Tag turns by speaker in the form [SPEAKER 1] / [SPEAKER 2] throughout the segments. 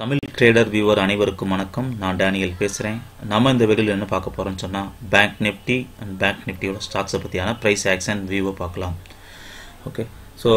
[SPEAKER 1] Tamil trader viewer அனைவருக்கும் வணக்கம் நான் டேனியல் பேசுகிறேன் நம்ம இந்த வீடியோவில் என்ன பார்க்க போகிறோம்னு சொன்னால் பேங்க் நிஃப்டி அண்ட் பேங்க் நிஃப்டியோட ஸ்டாக்ஸை பற்றியான ப்ரைஸ் ஆக்ஷன் வியூவை பார்க்கலாம் ஓகே ஸோ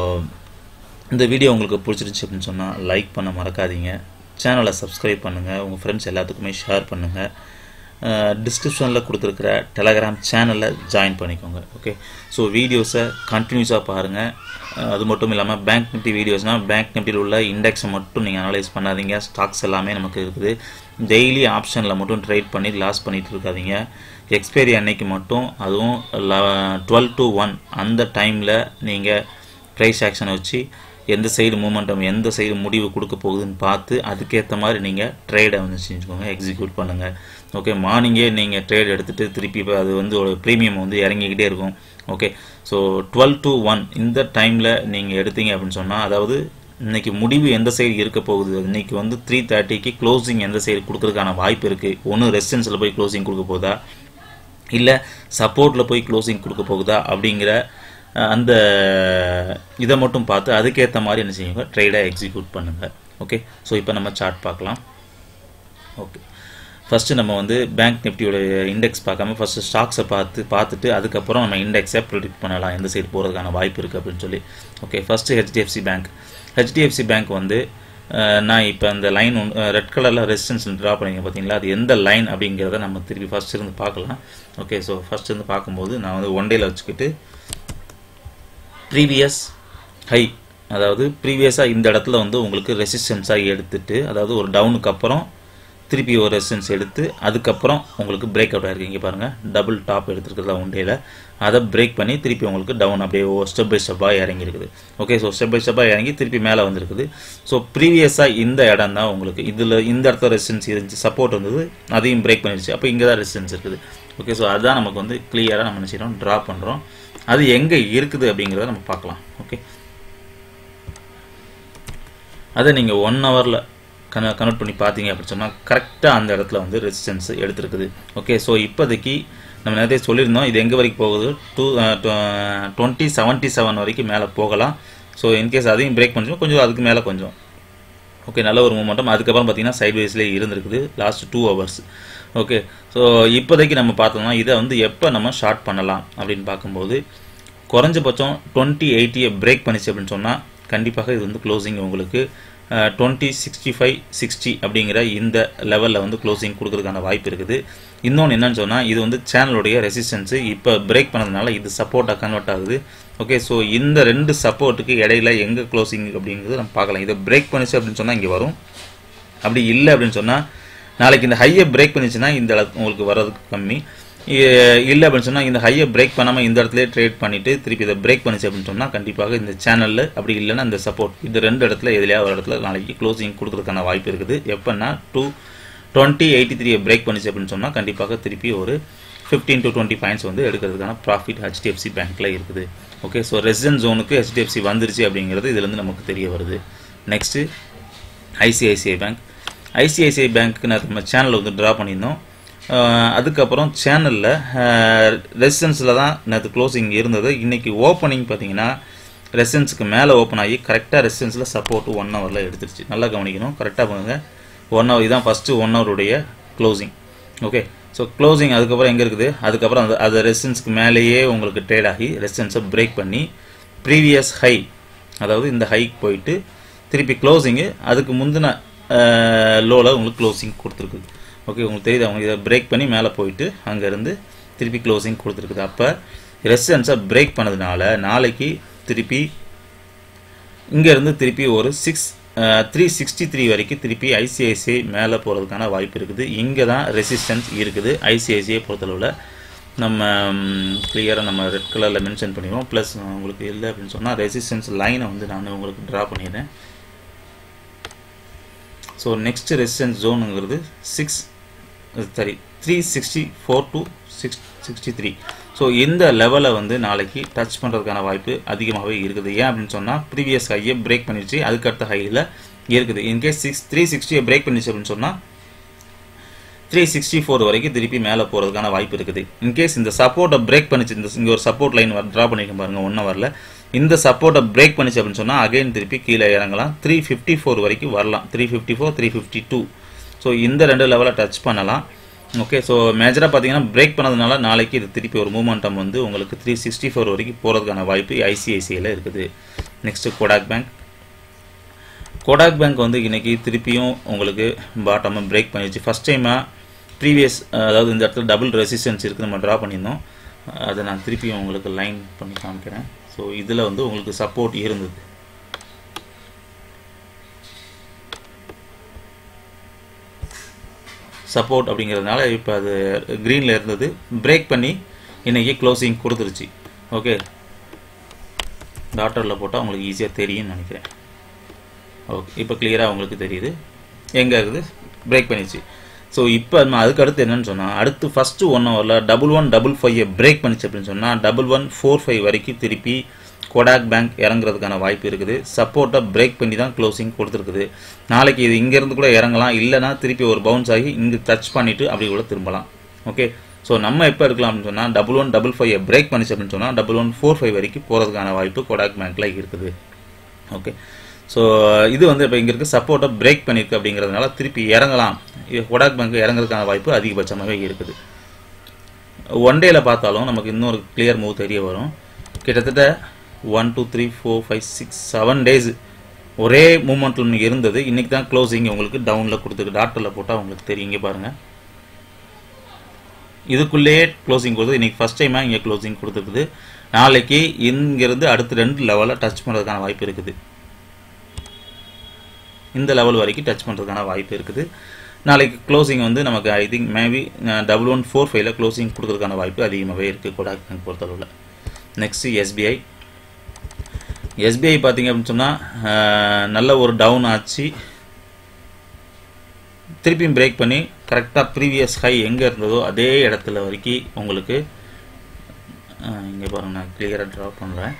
[SPEAKER 1] இந்த வீடியோ உங்களுக்கு பிடிச்சிருந்துச்சி அப்படின்னு சொன்னால் லைக் பண்ண மறக்காதீங்க சேனலை சப்ஸ்கிரைப் பண்ணுங்கள் உங்கள் ஃப்ரெண்ட்ஸ் எல்லாத்துக்குமே ஷேர் பண்ணுங்கள் டிஸ்கிரிப்ஷனில் கொடுத்துருக்கிற டெலகிராம் சேனலில் ஜாயின் பண்ணிக்கோங்க ஓகே ஸோ வீடியோஸை கண்டினியூஸாக பாருங்கள் அது மட்டும் இல்லாமல் பேங்க் நிஃப்டி வீடியோஸ்னால் பேங்க் நிஃப்டியில் உள்ள இண்டெக்ஸை மட்டும் நீங்கள் அனலைஸ் பண்ணாதீங்க ஸ்டாக்ஸ் எல்லாமே நமக்கு இருக்குது டெய்லி ஆப்ஷனில் மட்டும் ட்ரேட் பண்ணி லாஸ் பண்ணிகிட்டு இருக்காதீங்க எக்ஸ்பைரி அன்னைக்கு மட்டும் அதுவும் டுவெல் டு ஒன் அந்த டைமில் நீங்கள் ப்ரைஸ் ஆக்ஷனை வச்சு எந்த சைடு மூமெண்டம் எந்த சைடு முடிவு கொடுக்க போகுதுன்னு பார்த்து அதுக்கேற்ற மாதிரி நீங்கள் ட்ரேடை வந்து செஞ்சுக்கோங்க எக்ஸிக்யூட் பண்ணுங்கள் ஓகே மார்னிங்கே நீங்கள் ட்ரேட் எடுத்துகிட்டு திருப்பி அது வந்து ஒரு ப்ரீமியம் வந்து இறங்கிக்கிட்டே இருக்கும் okay so twelve to one இந்த டைமில் நீங்கள் எடுத்தீங்க அப்படின்னு சொன்னால் அதாவது இன்னைக்கு முடிவு எந்த சைடு இருக்க போகுது இன்னைக்கு வந்து த்ரீ தேர்ட்டிக்கு க்ளோசிங் எந்த சைடு கொடுக்கறதுக்கான வாய்ப்பு இருக்குது ஒன்று ரெசிடென்ஸில் போய் க்ளோசிங் கொடுக்க போகுதா இல்லை சப்போர்ட்டில் போய் க்ளோசிங் கொடுக்க போகுதா அப்படிங்கிற அந்த இதை மட்டும் பார்த்து அதுக்கேற்ற மாதிரி என்ன செய்யுங்க ட்ரேடை எக்ஸிக்யூட் பண்ணுங்கள் ஓகே ஸோ இப்போ நம்ம சார்ட் பார்க்கலாம் ஓகே ஃபஸ்ட்டு நம்ம வந்து பேங்க் நிஃப்டியோட இண்டெக்ஸ் பார்க்காம ஃபஸ்ட்டு ஸ்டாக்ஸை பார்த்து பார்த்துட்டு அதுக்கப்புறம் நம்ம இண்டெக்ஸை ப்ரிடிக்ட் பண்ணலாம் எந்த சைடு போகிறதுக்கான வாய்ப்பு இருக்குது அப்படின்னு சொல்லி okay first HDFC bank HDFC bank வந்து நான் இப்போ அந்த லைன் ஒன்று ரெட் கலரில் ரெசிஸ்டன்ஸ் ட்ரா பண்ணிங்க பார்த்தீங்களா அது எந்த லைன் அப்படிங்கிறத நம்ம திருப்பி ஃபஸ்ட் இருந்து பார்க்கலாம் ஓகே ஸோ ஃபஸ்ட் இருந்து பார்க்கும்போது நான் வந்து ஒன் டேயில் வச்சுக்கிட்டு ப்ரீவியஸ் ஹை அதாவது ப்ரீவியஸாக இந்த இடத்துல வந்து உங்களுக்கு ரெசிஸ்டன்ஸாக எடுத்துட்டு அதாவது ஒரு டவுனுக்கு அப்புறம் திருப்பி ஒரு ரெசிஸ்டன்ஸ் எடுத்து அதுக்கப்புறம் உங்களுக்கு பிரேக் அவுட் ஆகிருக்கு இங்கே பாருங்கள் டபுள் டாப் எடுத்துருக்கிறதா ஒன் டேயில் அதை பிரேக் பண்ணி திருப்பி உங்களுக்கு டவுன் அப்படியே ஸ்டெப் பை ஸ்டெப்பாக இறங்கியிருக்குது ஓகே ஸோ ஸ்டெப் பை ஸ்டெப்பாக இறங்கி திருப்பி மேலே வந்திருக்குது ஸோ ப்ரீவியஸாக இந்த இடம் தான் உங்களுக்கு இதில் இந்த இடத்துல ரெசிஸ்டன்ஸ் இருந்துச்சு சப்போர்ட் வந்தது அதையும் பிரேக் பண்ணிடுச்சு அப்போ இங்கே தான் ரெசிஸ்டன்ஸ் இருக்குது ஓகே ஸோ அதுதான் நமக்கு வந்து கிளியராக நம்ம நினச்சிடும் ட்ரா பண்ணுறோம் அது எங்கே இருக்குது அப்படிங்கிறத நம்ம பார்க்கலாம் ஓகே அதை நீங்கள் ஒன் ஹவரில் கன கன்வெர்ட் பண்ணி பார்த்தீங்க அப்படின்னு சொன்னால் கரெக்டாக அந்த இடத்துல வந்து ரெசிஸ்டன்ஸ் எடுத்துருக்குது ஓகே ஸோ இப்போதைக்கு நம்ம நிறைய சொல்லியிருந்தோம் இது எங்கே வரைக்கும் போகுது டூ டுவெண்ட்டி செவன்ட்டி செவன் வரைக்கும் மேலே போகலாம் ஸோ இன்கேஸ் அதையும் பிரேக் பண்ணிச்சோம் கொஞ்சம் அதுக்கு மேலே கொஞ்சம் ஓகே நல்ல ஒரு மூமெண்டம் அதுக்கப்புறம் பார்த்தீங்கன்னா சைட் வைஸ்லேயே இருந்திருக்குது last two hours okay so இப்போதைக்கு நம்ம பார்த்தோம்னா இதை வந்து எப்போ நம்ம ஷார்ட் பண்ணலாம் அப்படின்னு பார்க்கும்போது குறைஞ்சபட்சம் டுவெண்ட்டி எயிட்டியை பிரேக் பண்ணிச்சு அப்படின்னு சொன்னால் கண்டிப்பாக இது வந்து க்ளோசிங் உங்களுக்கு டுவெண்ட்டி சிக்ஸ்டி ஃபைவ் சிக்ஸ்டி அப்படிங்கிற இந்த லெவலில் வந்து க்ளோசிங் கொடுக்கறதுக்கான வாய்ப்பு இருக்குது இன்னொன்று என்னன்னு சொன்னால் இது வந்து சேனலுடைய ரெசிஸ்டன்ஸு இப்போ பிரேக் பண்ணதுனால இது சப்போர்ட்டாக கன்வெர்ட் ஆகுது ஓகே ஸோ இந்த ரெண்டு சப்போர்ட்டுக்கு இடையில எங்கே க்ளோசிங் அப்படிங்கிறது நம்ம பார்க்கலாம் இதை பிரேக் பண்ணிச்சு அப்படின்னு சொன்னால் இங்கே வரும் அப்படி இல்லை அப்படின்னு சொன்னால் நாளைக்கு இந்த ஹையை பிரேக் பண்ணிச்சுன்னா இந்த இடத்து உங்களுக்கு வர்றதுக்கு கம்மி இல்லை அப்படின்னு சொன்னால் இந்த ஹையை பிரேக் பண்ணாமல் இந்த இடத்துல ட்ரேட் பண்ணிவிட்டு திருப்பி இதை பிரேக் பண்ணிச்சு அப்படின்னு சொன்னால் கண்டிப்பாக இந்த சேனலில் அப்படி இல்லைன்னா இந்த சப்போர்ட் இது ரெண்டு இடத்துல எதுலையா ஒரு இடத்துல நாளைக்கு க்ளோசிங் கொடுக்குறதுக்கான வாய்ப்பு இருக்குது எப்போன்னா டூ டுவெண்ட்டி எயிட்டி த்ரீயை பிரேக் பண்ணிச்சு அப்படின்னு சொன்னால் கண்டிப்பாக திருப்பி ஒரு ஃபிஃப்டீன் டு டுவெண்ட்டி பாயிண்ட்ஸ் வந்து எடுக்கிறதுக்கான ப்ராஃபிட் ஹெச்டிஎஃப்சி பேங்க்கில் இருக்குது ஓகே ஸோ ரெசிடென்ட் ஜோனுக்கு ஹெச்டிஎஃப்சி வந்துருச்சு அப்படிங்கிறது இதுலேருந்து நமக்கு தெரிய வருது நெக்ஸ்ட்டு ஐசிஐசிஐ பேங்க் ஐசிஐசிஐ பேங்க்கு நான் நம்ம சேனலில் வந்து ட்ரா பண்ணியிருந்தோம் அதுக்கப்புறம் சேனலில் ரெசிடென்ஸில் தான் நேற்று க்ளோசிங் இருந்தது இன்றைக்கி ஓப்பனிங் பார்த்தீங்கன்னா ரெசிடென்ஸுக்கு மேலே ஓப்பன் ஆகி கரெக்டாக ரெசிடென்ஸில் சப்போர்ட்டு ஒன் ஹவரில் எடுத்துருச்சு நல்லா கவனிக்கணும் கரெக்டாக பண்ணுங்க ஒன் ஹவர் இதுதான் ஃபஸ்ட்டு ஒன் ஹவருடைய க்ளோசிங் ஓகே ஸோ க்ளோசிங் அதுக்கப்புறம் எங்கே இருக்குது அதுக்கப்புறம் அந்த அது ரெசிடென்ஸ்க்கு மேலேயே உங்களுக்கு ட்ரேட் ஆகி ரெசிடென்ஸை பிரேக் பண்ணி ப்ரீவியஸ் ஹை அதாவது இந்த ஹைக்கு போயிட்டு திருப்பி க்ளோசிங்கு அதுக்கு முந்தின லோவில் உங்களுக்கு க்ளோசிங் கொடுத்துருக்குது ஓகே உங்களுக்கு தெரியுது அவங்க இதை பிரேக் பண்ணி மேலே போயிட்டு அங்கேருந்து திருப்பி க்ளோசிங் கொடுத்துருக்குது அப்போ ரெசிடென்ஸை பிரேக் பண்ணதுனால நாளைக்கு திருப்பி இங்கேருந்து திருப்பி ஒரு சிக்ஸ் த்ரீ சிக்ஸ்டி த்ரீ வரைக்கும் திருப்பி ஐசிஐசிஐ மேலே போகிறதுக்கான வாய்ப்பு இருக்குது இங்கே தான் ரெசிஸ்டன்ஸ் இருக்குது ஐசிஐசிஐ பொறுத்தளவில் நம்ம கிளியராக நம்ம ரெட் கலரில் மென்ஷன் பண்ணிடுவோம் ப்ளஸ் உங்களுக்கு இல்லை அப்படின்னு சொன்னால் ரெசிஸ்டன்ஸ் லைனை வந்து நான் உங்களுக்கு ட்ரா பண்ணிடுறேன் ஸோ நெக்ஸ்ட் ரெசிஸ்டன்ஸ் ஜோனுங்கிறது six sorry three sixty four to six sixty three so இந்த லெவலை வந்து நாளைக்கு டச் பண்ணுறதுக்கான வாய்ப்பு அதிகமாகவே இருக்குது ஏன் அப்படின்னு சொன்னால் ப்ரீவியஸ் ஹையை பிரேக் பண்ணிடுச்சு அதுக்கடுத்த ஹையில் இருக்குது இன்கேஸ் சிக்ஸ் த்ரீ சிக்ஸ்டியை பிரேக் பண்ணிச்சு அப்படின்னு சொன்னால் த்ரீ சிக்ஸ்டி ஃபோர் வரைக்கும் திருப்பி மேலே போகிறதுக்கான வாய்ப்பு இருக்குது இன்கேஸ் இந்த சப்போர்ட்டை பிரேக் பண்ணிச்சு இந்த இங்கே ஒரு சப்போர்ட் லைன் ட்ரா பண்ணிக்க பாருங்கள் ஒன் ஹவரில் இந்த சப்போர்ட்டை பிரேக் பண்ணிச்சு அப்படின்னு சொன்னால் அகைன் திருப்பி கீழே இறங்கலாம் த்ரீ ஃபிஃப்டி ஃபோர் வரைக்கும் வரலாம் three fifty four three fifty two so இந்த ரெண்டு லெவலை டச் பண்ணலாம் ஓகே ஸோ மேஜராக பார்த்தீங்கன்னா பிரேக் பண்ணதுனால நாளைக்கு இது திருப்பி ஒரு மூமெண்டம் வந்து உங்களுக்கு த்ரீ சிக்ஸ்டி ஃபோர் வரைக்கும் போகிறதுக்கான வாய்ப்பு ஐசிஐசிஐயில் இருக்குது next Kotak bank Kotak bank வந்து இன்றைக்கி திருப்பியும் உங்களுக்கு பாட்டமாக பிரேக் பண்ணிடுச்சு ஃபஸ்ட் டைமாக ப்ரீவியஸ் அதாவது இந்த இடத்துல டபுள் ரெசிஸ்டன்ஸ் இருக்குது நம்ம ட்ரா பண்ணியிருந்தோம் அதை நான் திருப்பியும் உங்களுக்கு லைன் பண்ணி காமிக்கிறேன் ஸோ இதில் வந்து உங்களுக்கு சப்போர்ட் இருந்தது சப்போர்ட் அப்படிங்கிறதுனால இப்போ அது க்ரீனில் இருந்தது பிரேக் பண்ணி இன்றைக்கி க்ளோசிங் கொடுத்துருச்சு ஓகே டாட்டரில் போட்டால் உங்களுக்கு ஈஸியாக தெரியும்னு நினைக்கிறேன் ஓகே இப்போ கிளியராக உங்களுக்கு தெரியுது எங்கே இருக்குது பிரேக் பண்ணிடுச்சு ஸோ இப்போ நம்ம அதுக்கு அடுத்து என்னன்னு சொன்னால் அடுத்து ஃபஸ்ட்டு ஒன் ஹவரில் double one double five break பண்ணிச்சு அப்படின்னு சொன்னால் டபுள் ஒன் ஃபோர் ஃபைவ் வரைக்கும் திருப்பி கொடாக் பேங்க் இறங்குறதுக்கான வாய்ப்பு இருக்குது சப்போர்ட்டை பிரேக் பண்ணி தான் க்ளோசிங் கொடுத்துருக்குது நாளைக்கு இது இங்கேருந்து கூட இறங்கலாம் இல்லைனா திருப்பி ஒரு பவுன்ஸ் ஆகி இங்கே டச் பண்ணிவிட்டு அப்படி கூட திரும்பலாம் ஓகே ஸோ நம்ம எப்போ எடுக்கலாம் அப்படின்னு சொன்னால் double one double five break பண்ணிச்சு அப்படின்னு சொன்னால் டபுள் ஒன் ஃபோர் ஃபைவ் வரைக்கும் போகிறதுக்கான வாய்ப்பு கொடாக் பேங்க்கில் இருக்குது ஓகே ஸோ இது வந்து இப்போ இங்கே இருக்குது சப்போர்ட்டை பிரேக் பண்ணியிருக்கு அப்படிங்கிறதுனால திருப்பி இறங்கலாம் கொடாக் பேங்க் இறங்குறதுக்கான வாய்ப்பு அதிகபட்சமாகவே இருக்குது ஒன் டேயில் பார்த்தாலும் நமக்கு இன்னொரு கிளியர் மூவ் தெரிய வரும் கிட்டத்தட்ட one two three four five six seven days ஒரே மூமெண்ட்டில் இருந்தது இன்றைக்கி தான் க்ளோசிங் உங்களுக்கு டவுனில் கொடுத்துருக்கு டாக்டரில் போட்டால் உங்களுக்கு தெரியும் இங்கே பாருங்கள் இதுக்குள்ளேயே க்ளோசிங் கொடுத்து இன்றைக்கி ஃபஸ்ட் டைமாக இங்கே க்ளோசிங் கொடுத்துருக்குது நாளைக்கு இங்கேருந்து அடுத்து ரெண்டு லெவலில் டச் பண்ணுறதுக்கான வாய்ப்பு இருக்குது இந்த லெவல் வரைக்கும் டச் பண்ணுறதுக்கான வாய்ப்பு இருக்குது நாளைக்கு க்ளோசிங் வந்து நமக்கு I think maybe double one four ஃபைவ்ல க்ளோசிங் கொடுக்குறதுக்கான வாய்ப்பு அதிகமாகவே இருக்குது கொடாக் பேங்க் பொறுத்தளவில் நெக்ஸ்ட்டு எஸ்பிஐ எஸ்பிஐ பார்த்தீங்க அப்படின்னு சொன்னால் நல்ல ஒரு டவுன் ஆச்சு திருப்பியும் பிரேக் பண்ணி கரெக்டாக ப்ரீவியஸ் ஹை எங்கே இருந்ததோ அதே இடத்துல வரைக்கும் உங்களுக்கு இங்கே பாருங்கள் நான் கிளியராக ட்ரா பண்ணுறேன்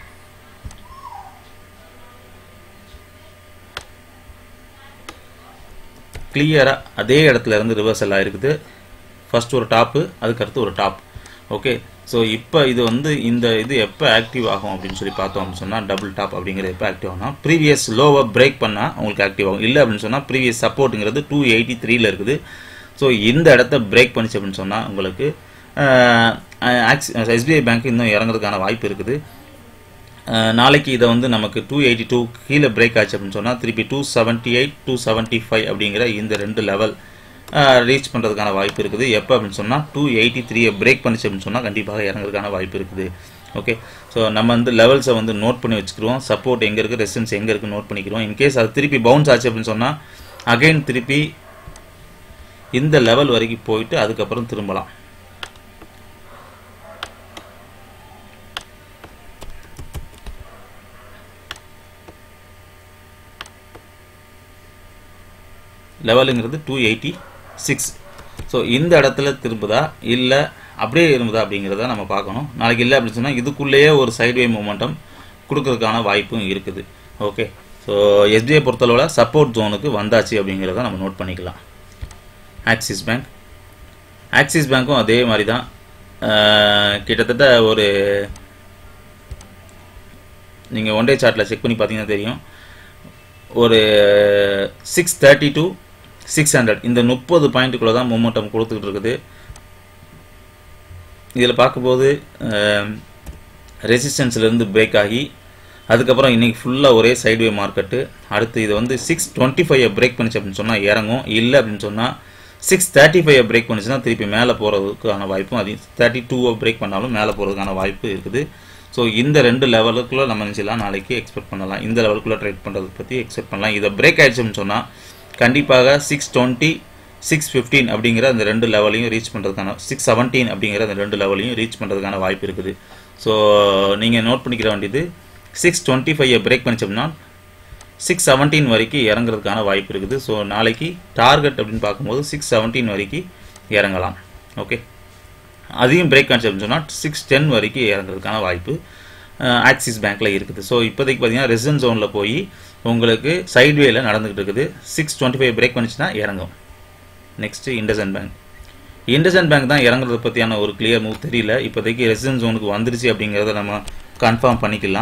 [SPEAKER 1] கிளியராக அதே இடத்துல இருந்து ரிவர்சல் ஆகிருக்குது ஃபஸ்ட் ஒரு டாப்பு அதுக்கடுத்து ஒரு டாப் ஓகே ஸோ இப்போ இது வந்து இந்த இது எப்போ ஆக்டிவ் ஆகும் அப்படின்னு சொல்லி பார்த்தோம் அப்படின்னு சொன்னால் டபுள் டாப் அப்படிங்கிறது எப்போ ஆக்டிவ் ஆகும்னா ப்ரீவியஸ் லோவை பிரேக் பண்ணால் உங்களுக்கு ஆக்டிவ் ஆகும் இல்லை அப்படின்னு சொன்னால் ப்ரீவியஸ் சப்போர்ட்டுங்கிறது டூ எயிட்டி த்ரீல இருக்குது ஸோ இந்த இடத்த பிரேக் பண்ணிச்சு அப்படின்னு சொன்னால் உங்களுக்கு எஸ்பிஐ பேங்க் இன்னும் இறங்குறதுக்கான வாய்ப்பு இருக்குது நாளைக்கு இதை வந்து நமக்கு டூ எயிட்டி டூ கீழே பிரேக் ஆச்சு அப்படின்னு சொன்னால் திருப்பி two seventy eight two seventy five அப்படிங்கிற இந்த ரெண்டு லெவல் ரீச் பண்ணுறதுக்கான வாய்ப்பு இருக்குது எப்போ அப்படின்னு சொன்னால் டூ எயிட்டி த்ரீயை பிரேக் பண்ணிச்சு அப்படின்னு சொன்னால் கண்டிப்பாக இறங்குறதுக்கான வாய்ப்பு இருக்குது ஓகே ஸோ நம்ம வந்து லெவல்ஸை வந்து நோட் பண்ணி வச்சுக்கிறோம் சப்போர்ட் எங்கே இருக்குது ரெசிஸ்டன்ஸ் எங்கே இருக்குது நோட் பண்ணிக்கிறோம் இன்கேஸ் அது திருப்பி பவுன்ஸ் ஆச்சு அப்படின்னு சொன்னால் அகைன் திருப்பி இந்த லெவல் வரைக்கும் போயிட்டு அதுக்கப்புறம் திரும்பலாம் லெவலுங்கிறது டூ எயிட்டி சிக்ஸ் ஸோ இந்த இடத்துல திரும்புதா இல்லை அப்படியே இருந்ததா அப்படிங்கிறத நம்ம பார்க்கணும் நாளைக்கு இல்லை அப்படின்னு சொன்னால் இதுக்குள்ளேயே ஒரு சைட்வே மூமெண்டம் கொடுக்கறதுக்கான வாய்ப்பும் இருக்குது ஓகே ஸோ எஸ்பிஐ பொறுத்தளவில் சப்போர்ட் ஜோனுக்கு வந்தாச்சு அப்படிங்கிறத நம்ம நோட் பண்ணிக்கலாம் ஆக்சிஸ் பேங்க் ஆக்சிஸ் பேங்க்கும் அதே மாதிரி தான் கிட்டத்தட்ட ஒரு நீங்கள் ஒன் டே சார்ட்டில் செக் பண்ணி பார்த்தீங்கன்னா தெரியும் ஒரு six thirty to six hundred இந்த முப்பது பாயிண்ட்டுக்குள்ளே தான் மொமெண்டம் கொடுத்துக்கிட்டு இருக்குது இதில் பார்க்கும்போது ரெசிஸ்டன்ஸ்லேருந்து பிரேக் ஆகி அதுக்கப்புறம் இன்றைக்கி ஃபுல்லாக ஒரே சைட்வே மார்க்கெட்டு அடுத்து இது வந்து சிக்ஸ் டுவெண்ட்டி ஃபைவ் பிரேக் பண்ணிச்சு அப்படின்னு சொன்னால் இறங்கும் இல்லை அப்படின்னு சொன்னால் சிக்ஸ் தேர்ட்டி ஃபைவ் பிரேக் பண்ணிச்சுன்னா திருப்பி மேலே போகிறதுக்கான வாய்ப்பும் அதிகம் தேர்ட்டி டூவை பிரேக் பண்ணாலும் மேலே போகிறதுக்கான வாய்ப்பு இருக்குது ஸோ இந்த ரெண்டு லெவலுக்குள்ளே நம்ம நினச்சிலாம் நாளைக்கு எக்ஸ்பெக்ட் பண்ணலாம் இந்த லெவலுக்குள்ளே ட்ரேட் பண்ணுறது பற்றி எக்ஸ்பெக்ட் பண்ணலாம் இதை பிரேக் ஆயிடுச்சுன்னு சொன்னால் கண்டிப்பாக சிக்ஸ் டுவெண்ட்டி சிக்ஸ் ஃபிஃப்டீன் அப்படிங்கிற அந்த ரெண்டு லெவலையும் ரீச் பண்ணுறதுக்கான சிக்ஸ் செவன்டீன் அப்படிங்கிற அந்த ரெண்டு லெவலையும் ரீச் பண்ணுறதுக்கான வாய்ப்பு இருக்குது ஸோ நீங்கள் நோட் பண்ணிக்கிற வேண்டியது சிக்ஸ் டுவெண்ட்டி ஃபைவ் பிரேக் பண்ணிச்சோம்னா சிக்ஸ் செவன்டீன் வரைக்கும் இறங்குறதுக்கான வாய்ப்பு இருக்குது ஸோ நாளைக்கு டார்கெட் அப்படின்னு பார்க்கும்போது சிக்ஸ் செவன்டீன் வரைக்கும் இறங்கலாம் ஓகே அதையும் பிரேக் ஆச்சு அப்படின்னு சொன்னால் சிக்ஸ் டென் வரைக்கும் இறங்குறதுக்கான வாய்ப்பு ஆக்சிஸ் பேங்க்கில் இருக்குது ஸோ இப்போதைக்கு பார்த்தீங்கன்னா ரெசிடன்ட் ஜோனில் போய் உங்களுக்கு சைட்வேல நடந்துகிட்டு இருக்குது சிக்ஸ் டுவெண்ட்டி ஃபைவ் பிரேக் பண்ணிச்சுன்னா இறங்கும் next IndusInd bank IndusInd bank தான் இறங்குறத பற்றியான ஒரு கிளியர் மூவ் தெரியல இப்போதைக்கு ரெசிடன்ட் ஜோனுக்கு வந்துருச்சு அப்படிங்கிறத நம்ம கன்ஃபார்ம் பண்ணிக்கலாம்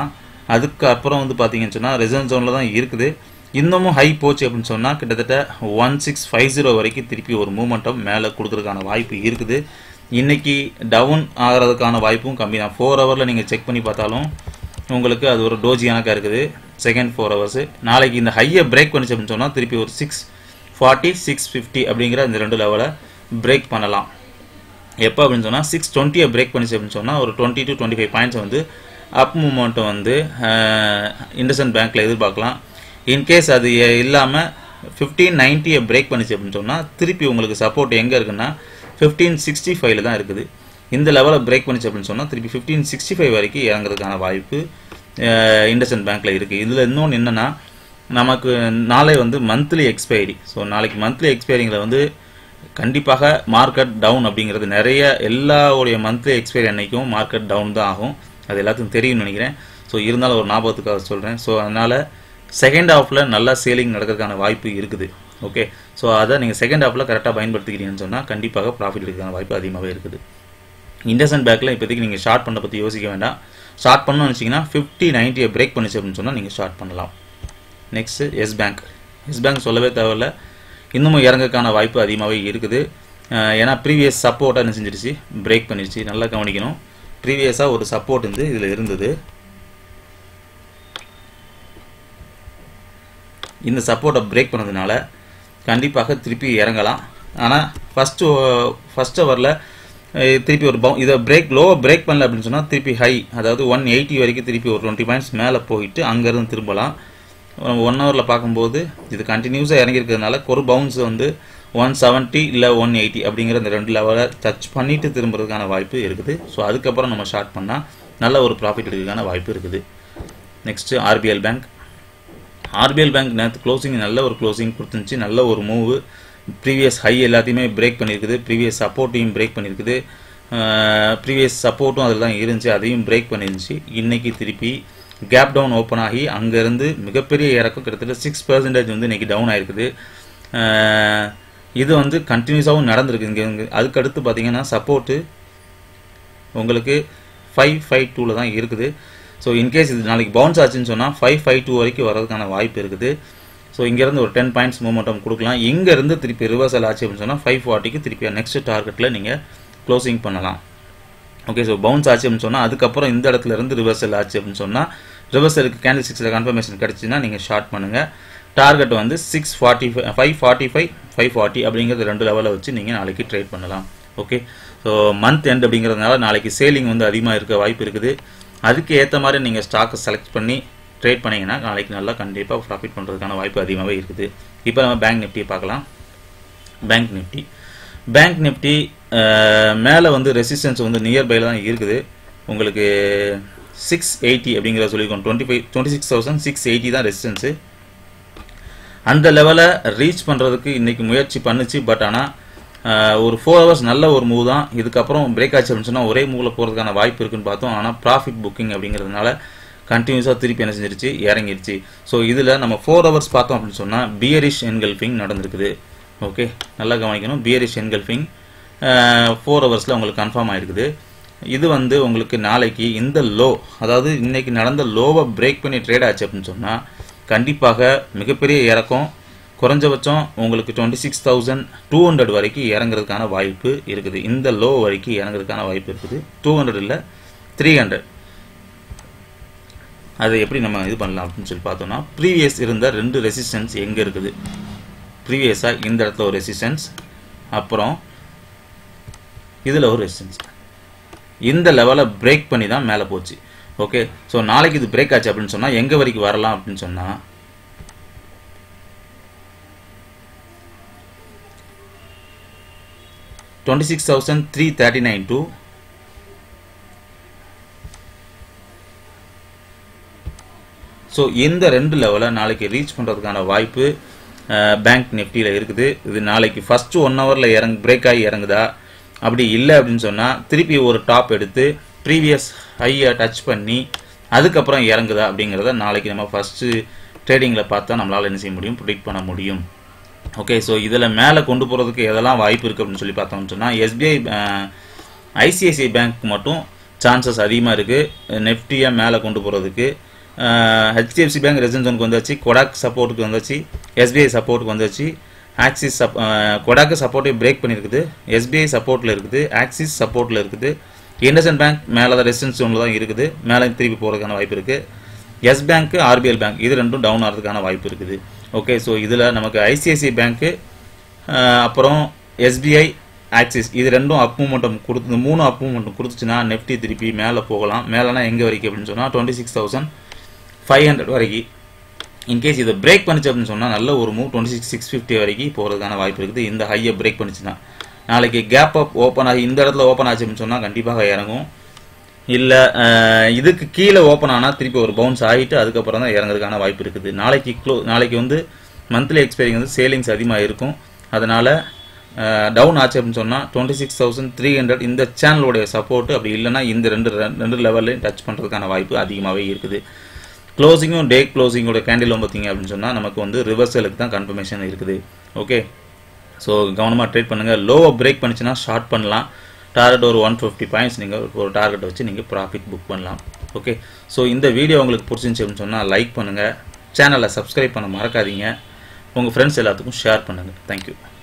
[SPEAKER 1] அதுக்கு அப்புறம் வந்து பார்த்தீங்கன்னு சொன்னால் ரெசன் ஜோனில் தான் இருக்குது இன்னமும் ஹை போச்சு அப்படின்னு சொன்னால் கிட்டத்தட்ட ஒன் சிக்ஸ் ஃபைவ் ஜீரோ வரைக்கும் திருப்பி ஒரு மூமெண்டம் மேலே கொடுக்கறதுக்கான வாய்ப்பு இருக்குது இன்னைக்கு டவுன் ஆகிறதுக்கான வாய்ப்பும் கம்மி தான் ஃபோர் ஹவரில் நீங்கள் செக் பண்ணி பார்த்தாலும் உங்களுக்கு அது ஒரு டோஜி கணக்காக இருக்குது செகண்ட் ஃபோர் ஹவர்ஸு நாளைக்கு இந்த ஹையை பிரேக் பண்ணிச்சு அப்படின்னு சொன்னால் திருப்பி ஒரு சிக்ஸ் ஃபார்ட்டி சிக்ஸ் ஃபிஃப்டி அப்படிங்கிற இந்த ரெண்டு லெவலை பிரேக் பண்ணலாம் எப்போ அப்படின்னு சொன்னால் சிக்ஸ் டுவெண்ட்டியை பிரேக் பண்ணிச்சு அப்படின்னு சொன்னால் ஒரு twenty to twenty five points வந்து அப் மூமெண்ட்டை வந்து இண்டஸ்இண்ட் பேங்க்கில் எதிர்பார்க்கலாம் இன்கேஸ் அது இல்லாமல் ஃபிஃப்டீன் நைன்ட்டியை பிரேக் பண்ணிச்சு அப்படின்னு சொன்னால் திருப்பி உங்களுக்கு சப்போர்ட் எங்கே இருக்குன்னா ஃபிஃப்டீன் சிக்ஸ்டி ஃபைவ்ல தான் இருக்குது இந்த லெவலை பிரேக் பண்ணிச்சு அப்படின்னு சொன்னால் திருப்பி ஃபிஃப்டீன் சிக்ஸ்டி ஃபைவ் வரைக்கும் இறங்குறதுக்கான வாய்ப்பு இண்டஸ்இண்ட் பேங்க்கில் இருக்குது இதில் இன்னொன்று என்னென்னா நமக்கு நாளை வந்து மந்த்லி எக்ஸ்பைரி ஸோ நாளைக்கு மந்த்லி எக்ஸ்பைரிங்கில் வந்து கண்டிப்பாக மார்க்கெட் டவுன் அப்படிங்கிறது நிறைய எல்லாவுடைய மந்த்லி எக்ஸ்பைரி அன்னைக்கும் மார்க்கெட் டவுன் தான் ஆகும் அது எல்லாத்துக்கும் தெரியும்னு நினைக்கிறேன் ஸோ இருந்தாலும் ஒரு ஞாபகத்துக்காக சொல்கிறேன் ஸோ அதனால் செகண்ட் ஹாஃபில் நல்லா சேலிங் நடக்கிறதுக்கான வாய்ப்பு இருக்குது ஓகே ஸோ அதை நீங்கள் செகண்ட் ஹாஃபில் கரெக்டாக பயன்படுத்திக்கிறீங்கன்னு சொன்னால் கண்டிப்பாக ப்ராஃபிட் எடுக்கிறதுக்கான வாய்ப்பு அதிகமாகவே இருக்குது இண்டஸ்இண்ட் பேக்கில் இப்போதைக்கு நீங்கள் ஷார்ட் பண்ண பற்றி யோசிக்க வேண்டாம் ஷார்ட் பண்ணணும்னு வச்சிங்கன்னா ஃபிஃப்டி நைன்ட்டியை பிரேக் பண்ணிச்சு அப்படின்னு சொன்னால் நீங்கள் ஷார்ட் பண்ணலாம் next Yes bank Yes bank சொல்லவே தேவையில்ல இன்னமும் இறங்கக்கான வாய்ப்பு அதிகமாகவே இருக்குது ஏன்னா ப்ரீவியஸ் சப்போர்ட்டாக என்ன செஞ்சிருச்சு பிரேக் பண்ணிருச்சு நல்லா கவனிக்கணும் ப்ரீவியஸாக ஒரு சப்போர்ட் வந்து இதில் இருந்தது இந்த சப்போர்ட்டை பிரேக் பண்ணதுனால கண்டிப்பாக திருப்பி இறங்கலாம் ஆனால் ஃபஸ்ட்டு ஃபஸ்ட் ஹவரில் திருப்பி ஒரு பவு இதை பிரேக் லோ பிரேக் பண்ணல அப்படின்னு சொன்னால் திருப்பி ஹை அதாவது ஒன் எயிட்டி வரைக்கும் திருப்பி ஒரு டுவெண்ட்டி பாயிண்ட்ஸ் மேலே போயிட்டு அங்கேருந்து திரும்பலாம் ஒன் ஹவரில் பார்க்கும்போது இது கண்டினியூஸாக இறங்கியிருக்கிறதுனால ஒரு பவுன்ஸ் வந்து ஒன் செவன்ட்டி இல்லை ஒன் எயிட்டி அப்படிங்கிற இந்த ரெண்டு லெவலை டச் பண்ணிட்டு திரும்புறதுக்கான வாய்ப்பு இருக்குது ஸோ அதுக்கப்புறம் நம்ம ஷார்ட் பண்ணால் நல்ல ஒரு ப்ராஃபிட் எடுக்கிறதுக்கான வாய்ப்பு இருக்குது next RBL bank RBL bank நேற்று க்ளோசிங் நல்ல ஒரு க்ளோசிங் கொடுத்துருந்துச்சு நல்ல ஒரு மூவ் ப்ரீவியஸ் ஹை எல்லாத்தையுமே பிரேக் பண்ணியிருக்குது ப்ரீவியஸ் சப்போர்ட்டையும் பிரேக் பண்ணியிருக்குது ப்ரீவியஸ் சப்போர்ட்டும் அதில் தான் இருந்துச்சு அதையும் பிரேக் பண்ணிருந்துச்சு இன்னைக்கு திருப்பி கேப் டவுன் ஓப்பன் ஆகி அங்கேருந்து மிகப்பெரிய இறக்கம் கிட்டத்தட்ட சிக்ஸ் பர்சன்டேஜ் வந்து இன்றைக்கி டவுன் ஆயிருக்குது இது வந்து கண்டினியூஸாகவும் நடந்திருக்கு இங்கே அதுக்கடுத்து பார்த்தீங்கன்னா சப்போர்ட்டு உங்களுக்கு ஃபைவ் ஃபைவ் டூவில் தான் இருக்குது ஸோ இன்கேஸ் இது நாளைக்கு பவுன்ஸ் ஆச்சுன்னு சொன்னால் ஃபைவ் ஃபைவ் டூ வரைக்கும் வரதுக்கான வாய்ப்பு இருக்குது ஸோ இங்கேருந்து ஒரு டென் பாயிண்ட்ஸ் மூமெண்டம் கொடுக்கலாம் இங்கேருந்து திருப்பி ரிவர்சல் ஆச்சு அப்படின்னு சொன்னால் ஃபைவ் ஃபார்ட்டிக்கு திருப்பி நெக்ஸ்ட் டார்கெட்டில் நீங்கள் க்ளோசிங் பண்ணலாம் ஓகே ஸோ பவுன்ஸ் ஆச்சு அப்படின்னு சொன்னால் அதுக்கப்புறம் இந்த இடத்துல இருந்து ரிவர்சல் ஆச்சு அப்படின்னு சொன்னால் ரிவர்சலுக்கு கேண்டில் சிக்ஸில் கன்ஃபர்மேஷன் கிடச்சின்னா நீங்கள் ஷார்ட் பண்ணுங்கள் டார்கெட் வந்து six forty five five forty five five forty அப்படிங்கிறது ரெண்டு லெவலில் வச்சு நீங்கள் நாளைக்கு ட்ரேட் பண்ணலாம் ஓகே ஸோ மந்த் எண்ட் அப்படிங்கிறதுனால நாளைக்கு சேலிங் வந்து அதிகமாக இருக்க வாய்ப்பு இருக்குது அதுக்கு ஏற்ற மாதிரி நீங்கள் ஸ்டாக்கை செலக்ட் பண்ணி ட்ரேட் பண்ணிங்கன்னா நாளைக்கு நல்லா கண்டிப்பாக ப்ராஃபிட் பண்ணுறதுக்கான வாய்ப்பு அதிகமாகவே இருக்குது இப்போ நம்ம பேங்க் நிஃப்டியை பார்க்கலாம் பேங்க் நிஃப்டி பேங்க் நிஃப்டி மேலே வந்து ரெசிஸ்டன்ஸ் வந்து நியர்பையில் தான் இருக்குது உங்களுக்கு சிக்ஸ் எயிட்டி அப்படிங்கிற சொல்லியிருக்கோம் twenty five twenty six thousand six eighty தான் ரெசிஸ்டன்ஸு அந்த லெவலை ரீச் பண்ணுறதுக்கு இன்றைக்கி முயற்சி பண்ணுச்சு பட் ஆனால் ஒரு ஃபோர் ஹவர்ஸ் நல்ல ஒரு மூவ் தான் இதுக்கப்புறம் பிரேக் ஆச்சு அப்படின்னு சொன்னால் ஒரே மூவில் போகிறதுக்கான வாய்ப்பு இருக்குன்னு பார்த்தோம் ஆனால் ப்ராஃபிட் புக்கிங் அப்படிங்கிறதுனால கண்டினியூஸாக திருப்பி என்ன செஞ்சிருச்சு இறங்கிருச்சு ஸோ இதில் நம்ம ஃபோர் ஹவர்ஸ் பார்த்தோம் அப்படின்னு சொன்னால் பியரிஷ் என்கல்ஃபிங் நடந்திருக்குது ஓகே நல்லா கவனிக்கணும் பியரிஷ் என்கல்ஃபிங் ஃபோர் ஹவர்ஸில் உங்களுக்கு கன்ஃபார்ம் ஆயிருக்குது இது வந்து உங்களுக்கு நாளைக்கு இந்த லோ அதாவது இன்னைக்கு நடந்த லோவை பிரேக் பண்ணி ட்ரேட் ஆச்சு அப்படின்னு சொன்னால் கண்டிப்பாக மிகப்பெரிய இறக்கம் குறைஞ்சபட்சம் உங்களுக்கு twenty six thousand two hundred வரைக்கும் இறங்குறதுக்கான வாய்ப்பு இருக்குது இந்த லோ வரைக்கும் இறங்குறதுக்கான வாய்ப்பு இருக்குது டூ ஹண்ட்ரட் இல்லை த்ரீ ஹண்ட்ரட் அதை எப்படி நம்ம இது பண்ணலாம் அப்படின்னு சொல்லி பார்த்தோம்னா ப்ரீவியஸ் இருந்த ரெண்டு ரெசிஸ்டன்ஸ் எங்கே இருக்குது ப்ரீவியஸாக இந்த இடத்துல ஒரு ரெசிஸ்டன்ஸ் அப்புறம் இதில் ஒரு ரெசிஸ்டன்ஸ் இந்த லெவலை பிரேக் பண்ணி தான் மேலே போச்சு ஓகே ஸோ நாளைக்கு இது பிரேக் ஆச்சு அப்படின்னு சொன்னால் எங்கே வரைக்கும் வரலாம் அப்படின்னு சொன்னால் twenty six thousand three thirty nine two so இந்த ரெண்டு லெவலை நாளைக்கு ரீச் பண்ணுறதுக்கான வாய்ப்பு பேங்க் நிஃப்டியில் இருக்குது இது நாளைக்கு ஃபஸ்ட்டு ஒன் ஹவரில் இறங்கு பிரேக் ஆகி இறங்குதா அப்படி இல்லை அப்படின்னு சொன்னால் திருப்பி ஒரு டாப் எடுத்து ப்ரீவியஸ் ஹையை டச் பண்ணி அதுக்கப்புறம் இறங்குதா அப்படிங்கிறத நாளைக்கு நம்ம ஃபஸ்ட்டு ட்ரேடிங்கில் பார்த்தா நம்மளால் என்ன செய்ய முடியும் ப்ரிடிக்ட் பண்ண முடியும் ஓகே ஸோ இதில் மேலே கொண்டு போகிறதுக்கு எதெல்லாம் வாய்ப்பு இருக்குது அப்படின்னு சொல்லி பார்த்தோம்னு சொன்னால் எஸ்பிஐ ஐசிஐசிஐ பேங்க் மட்டும் சான்சஸ் அதிகமாக இருக்குது நெஃப்டியை மேலே கொண்டு போகிறதுக்கு ஹெச்டிஎஃப்சி பேங்க் ரெசிடென்ஸ் வந்தாச்சு கொடாக் சப்போர்ட்டுக்கு வந்தாச்சு எஸ்பிஐ சப்போர்ட்டுக்கு வந்தாச்சு ஆக்சிஸ் சப் கொடாக்கு சப்போர்ட்டை பிரேக் பண்ணியிருக்குது எஸ்பிஐ சப்போர்ட்டில் இருக்குது ஆக்சிஸ் சப்போர்ட்டில் இருக்குது இண்டஸ்இண்ட் பேங்க் மேலே தான் ரெசிடென்ஸ் ஒன்று தான் இருக்குது மேலே திருப்பி போகிறதுக்கான வாய்ப்பு இருக்குது எஸ் பேங்க்கு ஆர்பிஎல் பேங்க் இது ரெண்டும் டவுன் ஆகிறதுக்கான வாய்ப்பு இருக்குது ஓகே ஸோ இதில் நமக்கு ஐசிஐசிஐ பேங்க்கு அப்புறம் எஸ்பிஐ ஆக்சிஸ் இது ரெண்டும் அப் மூமெண்டம் கொடுத்து இந்த மூணு அப் மூமெண்டம் கொடுத்துச்சுன்னா நெஃப்டி திருப்பி மேலே போகலாம் மேலேனா எங்கே வரைக்கும் அப்படின்னு சொன்னால் twenty six thousand five hundred வரைக்கும் இன்கேஸ் இதை பிரேக் பண்ணிச்சு அப்படின்னு சொன்னால் நல்ல ஒரு move twenty six six fifty வரைக்கும் போகிறதுக்கான வாய்ப்பு இருக்குது இந்த ஹையை பிரேக் பண்ணிச்சுன்னா நாளைக்கு கேப் அப் ஓப்பன் ஆகி இந்த இடத்துல ஓப்பன் ஆச்சு அப்படின்னு சொன்னால் கண்டிப்பாக இறங்கும் இல்லை இதுக்கு கீழே ஓப்பன் ஆனால் திருப்பி ஒரு பவுன்ஸ் ஆகிட்டு அதுக்கப்புறம் தான் இறங்குறதுக்கான வாய்ப்பு இருக்குது நாளைக்கு க்ளோ நாளைக்கு வந்து மந்த்லி எக்ஸ்பைரிங் வந்து சேலிங்ஸ் அதிகமாக இருக்கும் அதனால் டவுன் ஆச்சு அப்படின்னு சொன்னால் twenty six thousand three hundred இந்த சேனலோடைய சப்போர்ட் அப்படி இல்லைன்னா இந்த ரெண்டு ரெண்டு லெவல்லையும் டச் பண்ணுறதுக்கான வாய்ப்பு அதிகமாகவே இருக்குது க்ளோசிங்கும் டே க்ளோசிங்கோட கேண்டிலும் பார்த்தீங்க அப்படின்னு சொன்னால் நமக்கு வந்து ரிவர்சலுக்கு தான் கன்ஃபர்மேஷன் இருக்குது ஓகே ஸோ கவனமாக ட்ரேட் பண்ணுங்கள் லோவை பிரேக் பண்ணிச்சுன்னா ஷார்ட் பண்ணலாம் டார்கெட் ஒரு ஒன் ஃபிஃப்டி பாயிண்ட்ஸ் நீங்கள் ஒரு டார்கெட் வச்சு நீங்கள் ப்ராஃபிட் புக் பண்ணலாம் ஓகே ஸோ இந்த வீடியோ உங்களுக்கு பிடிச்சிருந்துச்சு அப்படின்னு சொன்னால் லைக் பண்ணுங்கள் சேனலை சப்ஸ்கிரைப் பண்ண மறக்காதீங்க உங்கள் ஃப்ரெண்ட்ஸ் எல்லாத்துக்கும் ஷேர் பண்ணுங்கள் தேங்க்யூ